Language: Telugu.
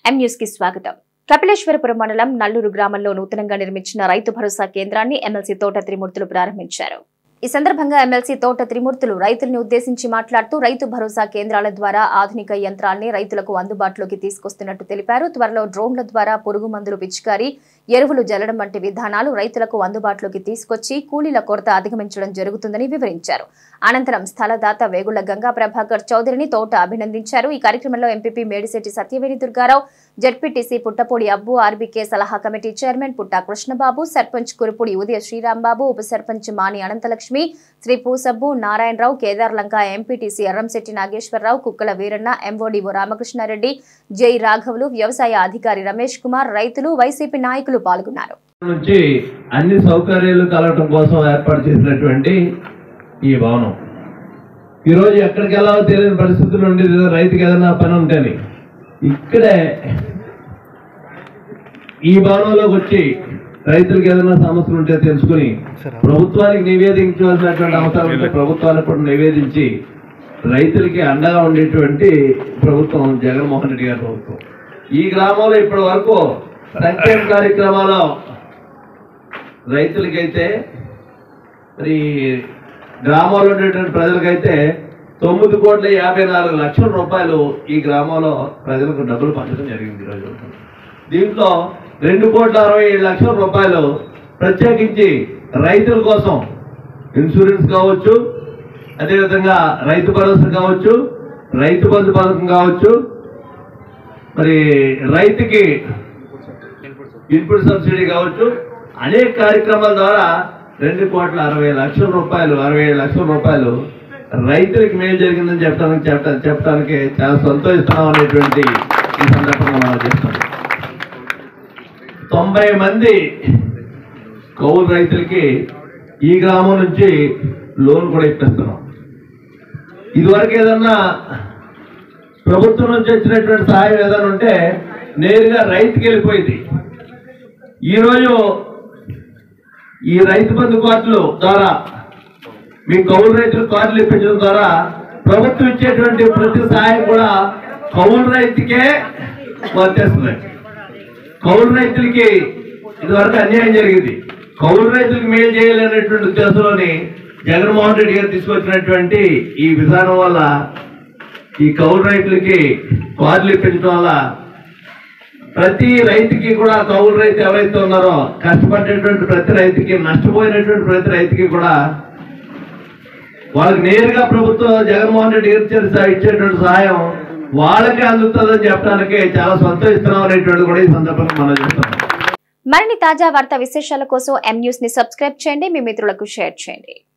ఎం న్యూస్ కి స్వాగతం కపిలేశ్వరపురం మండలం నల్లూరు గ్రామంలో నూతనంగా నిర్మించిన రైతు భరోసా కేంద్రాన్ని ఎమ్మెల్సీ తోట త్రిమూర్తులు ప్రారంభించారు ఈ సందర్భంగా ఎమ్మెల్సీ తోట త్రిమూర్తులు రైతుల్ని ఉద్దేశించి మాట్లాడుతూ రైతు భరోసా కేంద్రాల ద్వారా ఆధునిక యంత్రాల్ని రైతులకు అందుబాటులోకి తీసుకొస్తున్నట్టు తెలిపారు త్వరలో డ్రోన్ల ద్వారా పురుగు మందులు పిచికారీ ఎరువులు జల్లడం వంటి విధానాలు రైతులకు అందుబాటులోకి తీసుకొచ్చి కూలీల కొరత అధిగమించడం జరుగుతుందని వివరించారు అనంతరం స్థలదాత వేగుళ్ల గంగా ప్రభాకర్ చౌదరిని తోట అభినందించారు ఈ కార్యక్రమంలో MPP Medisetti Satyaveni Durgarao ZPTC Puttapudi Abbu RBK సలహా కమిటీ చైర్మన్ పుట్టా కృష్ణబాబు సర్పంచ్ కురుపూడి ఉదయ శ్రీరాంబాబు ఉప సర్పంచ్ మాని అనంతలక్ష్మి శ్రీ పూసబ్బు నారాయణరావు కేదార్లంక ఎంపీటీసీ ఎర్రంశెట్టి నాగేశ్వరరావు కుక్కల వీరన్న ఎంఓడీఓ రామకృష్ణారెడ్డి జై రాఘవులు వ్యవసాయ అధికారి రమేష్ కుమార్ రైతులు వైసీపీ నాయకులు పాల్గొన్నారు నుంచి అన్ని సౌకర్యాలు కలగటం కోసం ఏర్పాటు చేసినటువంటి ఈ భవనం ఈరోజు ఎక్కడికి వెళ్ళాలో తెలియని పరిస్థితులు ఉండేది ఏదో రైతుకి ఏదైనా పని ఉంటేని ఇక్కడే ఈ భవనంలోకి వచ్చి రైతులకు ఏదైనా సమస్యలు ఉంటే తెలుసుకుని ప్రభుత్వానికి నివేదించవలసినటువంటి అవసరం ఉంటే ప్రభుత్వానికి కూడా నివేదించి రైతులకి అండగా ఉండేటువంటి ప్రభుత్వం జగన్మోహన్ రెడ్డి గారి ప్రభుత్వం ఈ గ్రామంలో ఇప్పటి వరకు సంక్షేమ కార్యక్రమాలు రైతులకైతే మరి గ్రామంలో ఉండేటువంటి ప్రజలకైతే తొమ్మిది కోట్ల యాభై నాలుగు లక్షల రూపాయలు ఈ గ్రామంలో ప్రజలకు డబ్బులు పంచడం జరిగింది ఈరోజు దీంట్లో రెండు కోట్ల అరవై ఏడు లక్షల రూపాయలు ప్రత్యేకించి రైతుల కోసం ఇన్సూరెన్స్ కావచ్చు అదేవిధంగా రైతు భరోసా కావచ్చు రైతు బంధు పథకం కావచ్చు మరి రైతుకి ఇన్పుట్ సబ్సిడీ కావచ్చు అనేక కార్యక్రమాల ద్వారా రెండు కోట్ల అరవై లక్షల రూపాయలు అరవై ఏడు లక్షల రూపాయలు రైతులకు మేలు జరిగిందని చెప్పడానికి చెప్ప- చెప్పడానికి చాలా సంతోషిస్తున్నాం అనేటువంటి ఈ సందర్భంగా మనం చెప్తాం తొంభై మంది కౌలు రైతులకి ఈ గ్రామం నుంచి లోన్ కూడా ఇప్పిస్తున్నాం ఇదివరకు ఏదన్నా ప్రభుత్వం నుంచి వచ్చినటువంటి సహాయం ఏదైనా ఉంటే నేరుగా రైతుకి వెళ్ళిపోయింది ఈరోజు ఈ రైతు బంధు కార్డులు ద్వారా మీ కౌలు రైతులు కార్డులు ఇప్పించడం ద్వారా ప్రభుత్వం ఇచ్చేటువంటి ప్రతి సహాయం కూడా కౌలు రైతుకే వర్తిస్తుంది కౌలు రైతులకి ఇదివరకు అన్యాయం జరిగింది కౌలు రైతులకు మేలు చేయాలనేటువంటి ఉద్దేశంలోని జగన్మోహన్ రెడ్డి గారు తీసుకొచ్చినటువంటి ఈ విధానం వల్ల ఈ కౌలు రైతులకి కార్డులు ఇప్పించడం వల్ల ప్రతి రైతుకి కూడా కౌలు రైతు ఎవరైతే ఉన్నారో కష్టపడేటువంటి ప్రతి రైతుకి నష్టపోయినటువంటి ప్రతి రైతుకి కూడా వాళ్ళకి నేరుగా ప్రభుత్వం జగన్మోహన్ రెడ్డి గారు ఇచ్చే- ఇచ్చేటువంటి సహాయం వాళ్ళకే అందుతుందని చెప్పడానికి చాలా సంతోషిస్తున్నాం అనేటువంటి కూడా ఈ సందర్భంగా మనం చెప్తున్నాం మరిన్ని తాజా వార్తా విశేషాల కోసం ఎం న్యూస్ ని సబ్స్క్రైబ్ చేయండి మీ మిత్రులకు షేర్ చేయండి